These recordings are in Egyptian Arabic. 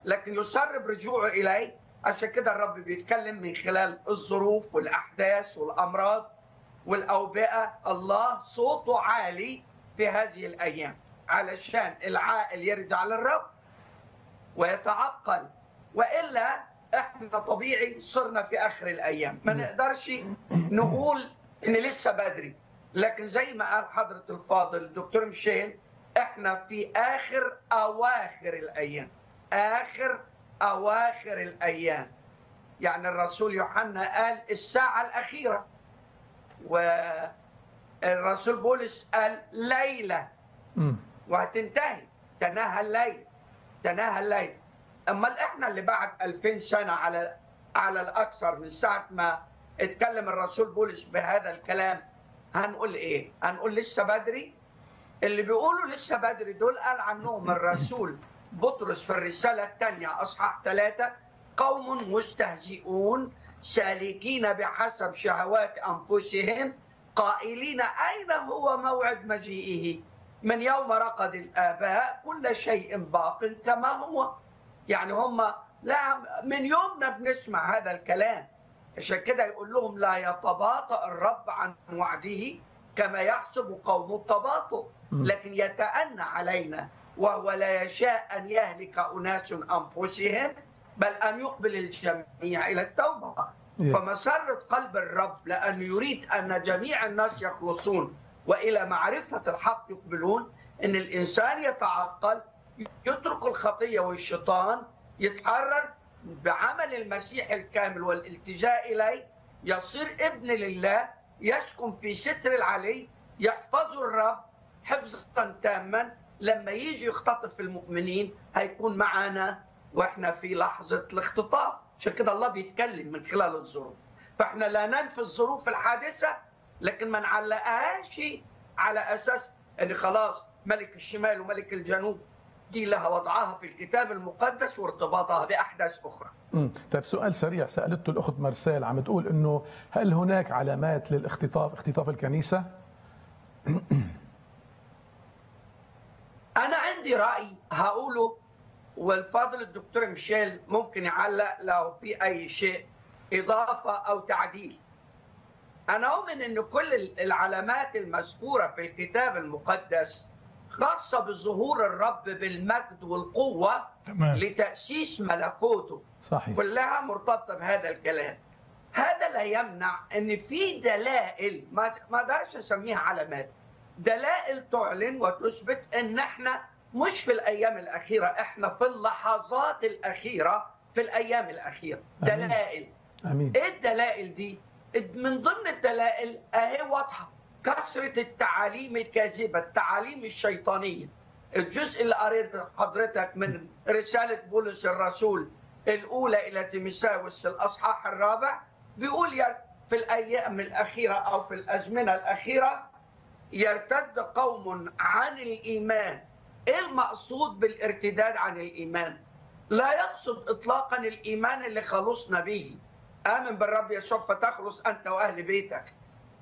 لكن يسر برجوعه اليه عشان كده الرب بيتكلم من خلال الظروف والاحداث والامراض والاوبئه الله صوته عالي في هذه الايام علشان العائل يرجع للرب ويتعقل والا احنا طبيعي صرنا في اخر الايام ما نقدرش نقول ان لسه بدري لكن زي ما قال حضره الفاضل الدكتور ميشيل احنا في اخر اواخر الايام اخر اواخر الايام يعني الرسول يوحنا قال الساعه الاخيره والرسول بولس قال ليله مم. وهتنتهي تناهى الليل تناهى الليل امال احنا اللي بعد 2000 سنه على على الاكثر من ساعه ما اتكلم الرسول بولس بهذا الكلام هنقول ايه؟ هنقول لسه بدري اللي بيقولوا لسه بدري دول قال عنهم الرسول بطرس في الرساله الثانيه اصحاح ثلاثه قوم مستهزئون سالكين بحسب شهوات انفسهم قائلين اين هو موعد مجيئه؟ من يوم رقد الآباء كل شيء باق كما هو يعني هم لا من يومنا بنسمع هذا الكلام عشان كده يقول لهم لا يتباطأ الرب عن وعده كما يحسب قوم التباطؤ لكن يتأنى علينا وهو لا يشاء أن يهلك أناس أنفسهم بل أن يقبل الجميع إلى التوبة Yeah. فمسرة قلب الرب لأنه يريد أن جميع الناس يخلصون وإلى معرفة الحق يقبلون أن الإنسان يتعقل يترك الخطية والشيطان يتحرر بعمل المسيح الكامل والالتجاء إليه يصير ابن لله يسكن في ستر العلي يحفظه الرب حفظا تاما لما يجي يختطف المؤمنين هيكون معانا واحنا في لحظة الاختطاف عشان كده الله بيتكلم من خلال الظروف فاحنا لا ننفي الظروف الحادثة لكن ما نعلقهاش على أساس ان خلاص ملك الشمال وملك الجنوب دي لها وضعها في الكتاب المقدس وارتباطها بأحداث أخرى مم. طيب سؤال سريع سالته الاخت مارسيل عم تقول انه هل هناك علامات للاختطاف اختطاف الكنيسه؟ أنا عندي رأي هقوله والفاضل الدكتور ميشيل ممكن يعلق لو في أي شيء إضافة أو تعديل أنا أؤمن أن كل العلامات المذكورة في الكتاب المقدس خاصة بظهور الرب بالمجد والقوة تمام لتأسيس ملكوته صحيح كلها مرتبطة بهذا الكلام هذا لا يمنع ان في دلائل ما ما اقدرش اسميها علامات دلائل تعلن وتثبت ان احنا مش في الايام الاخيره احنا في اللحظات الاخيره في الايام الاخيره آمين. دلائل امين ايه الدلائل دي؟ من ضمن الدلائل اهي واضحه كثره التعاليم الكاذبه، التعاليم الشيطانيه. الجزء اللي قريت حضرتك من رساله بولس الرسول الاولى الى تيموثاوس الاصحاح الرابع بيقول يا في الايام الاخيره او في الازمنه الاخيره يرتد قوم عن الايمان. ايه المقصود بالارتداد عن الايمان؟ لا يقصد اطلاقا الايمان اللي خلصنا به امن بالرب يسوع فتخلص انت واهل بيتك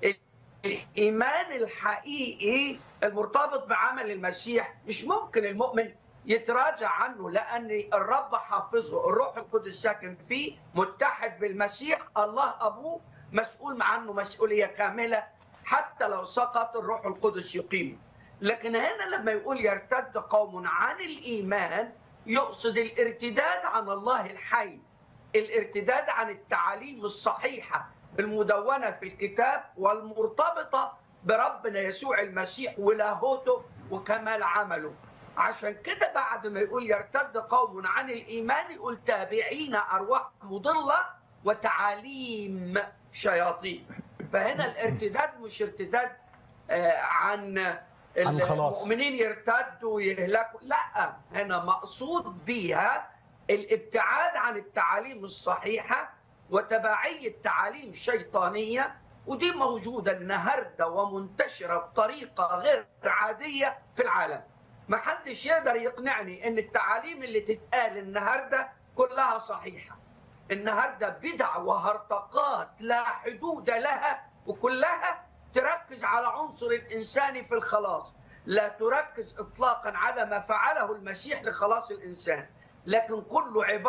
الايمان الحقيقي المرتبط بعمل المسيح مش ممكن المؤمن يتراجع عنه لان الرب حافظه الروح القدس ساكن فيه متحد بالمسيح الله ابوه مسؤول عنه مسؤوليه كامله حتى لو سقط الروح القدس يقيمه لكن هنا لما يقول يرتد قوم عن الايمان يقصد الارتداد عن الله الحي الارتداد عن التعاليم الصحيحه المدونه في الكتاب والمرتبطه بربنا يسوع المسيح ولاهوته وكمال عمله عشان كده بعد ما يقول يرتد قوم عن الايمان يقول تابعين ارواح مضله وتعاليم شياطين فهنا الارتداد مش ارتداد آه، عن عن الخلاص. المؤمنين يرتدوا ويهلكوا لا هنا مقصود بيها الابتعاد عن التعاليم الصحيحه وتبعيه تعاليم شيطانيه ودي موجوده النهارده ومنتشره بطريقه غير عاديه في العالم. ما حدش يقدر يقنعني ان التعاليم اللي تتقال النهارده كلها صحيحه. النهارده بدع وهرطقات لا حدود لها وكلها تركز على عنصر الانساني في الخلاص، لا تركز اطلاقا على ما فعله المسيح لخلاص الانسان. لكن كله عباره